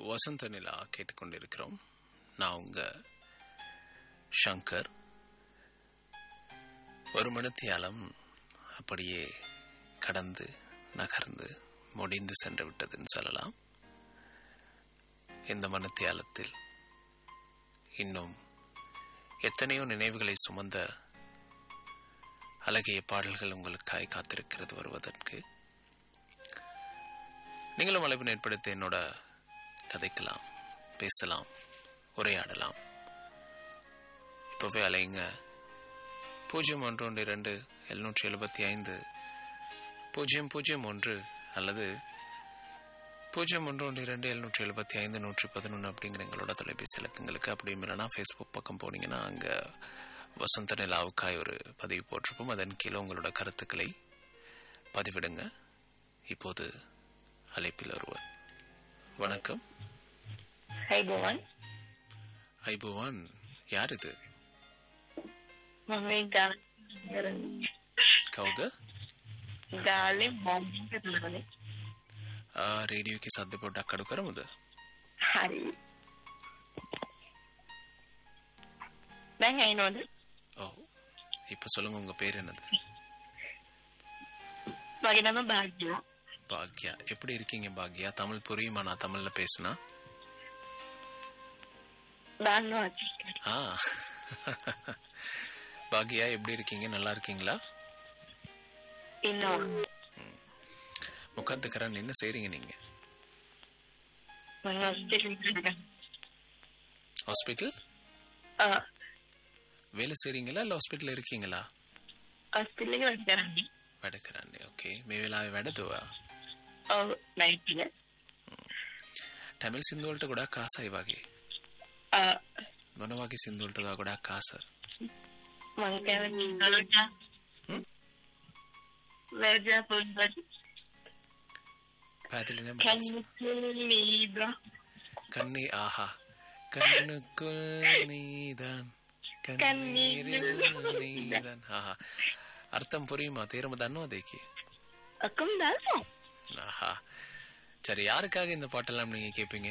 வசந்த நிலா கேட்டுக்கொண்டிருக்கிறோம் நான் உங்க ஷங்கர் ஒரு மணித்தியாலம் அப்படியே கடந்து நகர்ந்து முடிந்து சென்று விட்டதுன்னு சொல்லலாம் இந்த மணித்தியாலத்தில் இன்னும் எத்தனையோ நினைவுகளை சுமந்த அழகிய பாடல்கள் உங்களுக்காய் காத்திருக்கிறது வருவதற்கு நீங்களும் அழைப்பு ஏற்படுத்தி என்னோட கதைக்கலாம் பேசலாம் உரையாடலாம் இப்போவே அலைங்க பூஜ்ஜியம் ஒன்று ஒன்று இரண்டு எழுநூற்றி எழுபத்தி ஐந்து பூஜ்ஜியம் பூஜ்ஜியம் ஒன்று அல்லது பூஜ்ஜியம் ஒன்று ஒன்று இரண்டு எழுநூற்றி எழுபத்தி ஐந்து நூற்றி பதினொன்று அப்படிங்கிற எங்களோட தொலைபேசி இலக்கங்களுக்கு அப்படியும் இல்லைனா ஃபேஸ்புக் பக்கம் போனீங்கன்னா அங்கே வசந்த நிலாவுக்காய் ஒரு பதிவு போட்டிருப்போம் அதன் கீழே உங்களோட கருத்துக்களை பதிவிடுங்க இப்போது அழைப்பில் ஒருவர் வணக்கம் Hi, Bhuvan. ஐபுவான் யார் இது మమ్మీ గాలి ಕೌದ గాలి బాగుంటుంది ಆ, ರೇಡಿಯೋಕ್ಕೆ ಸಾಧ್ಯ ಪಡ್ಡ ಅಕ್ಕಡು ಕರಮುದು హరి நான் என்னோட ஓ இப்போ சொல்லுங்க உங்க பேர் என்னது மகிழம பாக்யா பாக்யா எப்படி இருக்கீங்க பாக்யா தமிழ் புரியுமா நான் தமிழ்ல பேசினா బాగా వచ్చింది ஆ பாக்யா எப்படி இருக்கீங்க நல்லா இருக்கீங்களா இன்னும் முக்காத்துக்கரன் என்ன செய்றீங்க நீங்க ஹாஸ்பிட்டல் వేలు సేరింగిలా ಇಲ್ಲ ಹಾಸ್ಪಿಟಲ್ ಇರ್ಕಿಂಗಿಲ್ಲ హాస్పిటల్కి వచ్చారండి వెడకరండి ఓకే మీ ఇలా వెడదువా నైట్ ತಮಿಳ್ ಸಿಂಧು ಉಲ್ಟ ಕೂಡ ಕಾಸ ಇವಾಗಿ ಮನವಾಗಿ ಸಿಂಧು ಉಲ್ಟದ ಕೂಡ ಕಾಸ వంకాయ Hmm? వెజా పొందడి ಪಾದಿಲಿನ కన్ను మీద ಕಣ್ಣಿ ಆಹಾ ಕಣ್ಣುಕುಲ್ ನೀದನ್ ಕಣ್ಣೀರಿಲ್ ನೀದನ್ ಆಹಾ ಅರ್ಥಂ ಪುರಿಯುமா தேரமது ಅನ್ನೋದೇಕಿ అక్కం దాసా ஆஹா சரி யாருக்காக இந்த பாட்டெல்லாம் நீங்க கேட்பீங்க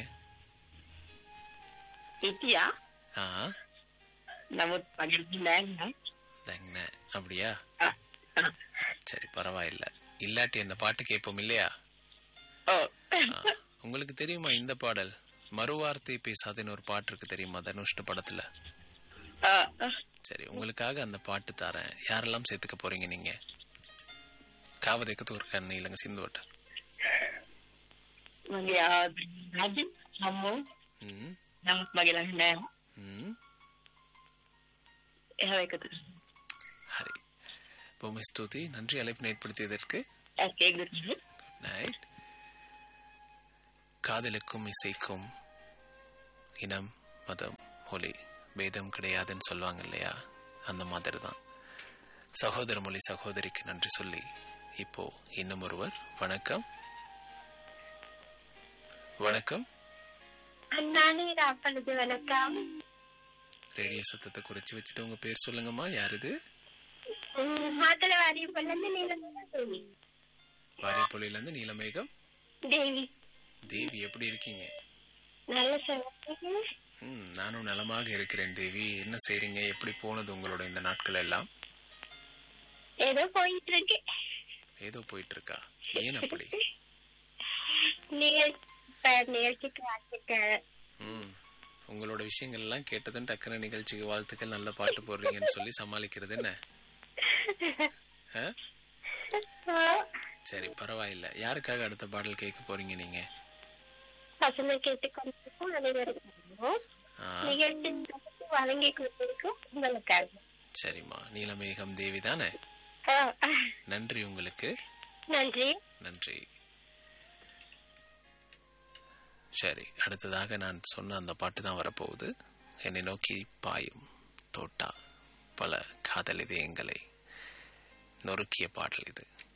ఇటియా ஆ நமக்கு பகிர்ந்து தங்க அப்படியா சரி பரவாயில்ல இல்லாட்டி அந்த பாட்டு கேட்போம் இல்லையா ஓ ஆ, உங்களுக்கு தெரியுமா இந்த பாடல் மறுவார்த்தை பேசாதேன்னு ஒரு பாட்டு இருக்கு தெரியுமா தனுஷ்ண படத்துல சரி உங்களுக்காக அந்த பாட்டு தரேன் யாரெல்லாம் சேர்த்துக்க போறீங்க நீங்க காவதேக்கத்து ஒரு கண்ணு இல்லைங்க சிந்துவட்ட మరి అది అమ్ము ம் நமக்கு மகிழ்ந்து ம் வைக்கிறது ஹரி பூமி ஸ்துதி நன்றி அழைப்பினை ஏற்படுத்தியதற்கு கேக்குது நைட் காதலுக்கும் இசைக்கும் இனம் மதம் மொழி பேதம் கிடையாதுன்னு சொல்லுவாங்க இல்லையா அந்த மாதிரி தான் சகோதர மொழி சகோதரிக்கு நன்றி சொல்லி இப்போ இன்னும் ஒருவர் வணக்கம் வணக்கம் அண்ணானே ராப்பழுது வணக்கம் ரேடியோ சத்தத்தை குறைச்சி வச்சுட்டு உங்க பேர் சொல்லுங்கம்மா யார் இது மாத்தல வாரிய பொண்ணு நீலம் தேவி வாரியப்பொழியிலேருந்து நீலமேகம் தேவி தேவி எப்படி இருக்கீங்க நல்ல சொல்லுங்க ம் நானும் நலமாக இருக்கிறேன் தேவி என்ன செய்றீங்க எப்படி போனது உங்களோட இந்த நாட்கள் எல்லாம் ஏதோ போயிட்டு இருக்கு ஏதோ போயிட்டு இருக்கா ஏன் அப்படி நிகழ்ச்சி நிகழ்ச்சிக்கு வாழ்த்துக்கள் ம் உங்களோட விஷயங்கள் எல்லாம் கேட்டதும் டக்குன நிகழ்ச்சிக்கு வாழ்த்துக்கள் நல்ல பாட்டு போடுறீங்கன்னு சொல்லி சமாளிக்கிறது என்ன ஆ? சரி பரவாயில்ல யாருக்காக அடுத்த பாடல் கேட்க போறீங்க நீங்க பசங்க கேட்டுக்கொண்டிருக்கும் அனைவருக்கும் ஆ, நிகழ்ச்சி வழங்கி கொடுத்திருக்கும் உங்களுக்காக சரிம்மா நீலமேகம் தேவி தானே ஆ, நன்றி உங்களுக்கு நன்றி நன்றி சரி அடுத்ததாக நான் சொன்ன அந்த பாட்டு தான் வரப்போகுது என்னை நோக்கி பாயும் தோட்டா பல காதல் இதயங்களை நொறுக்கிய பாடல் இது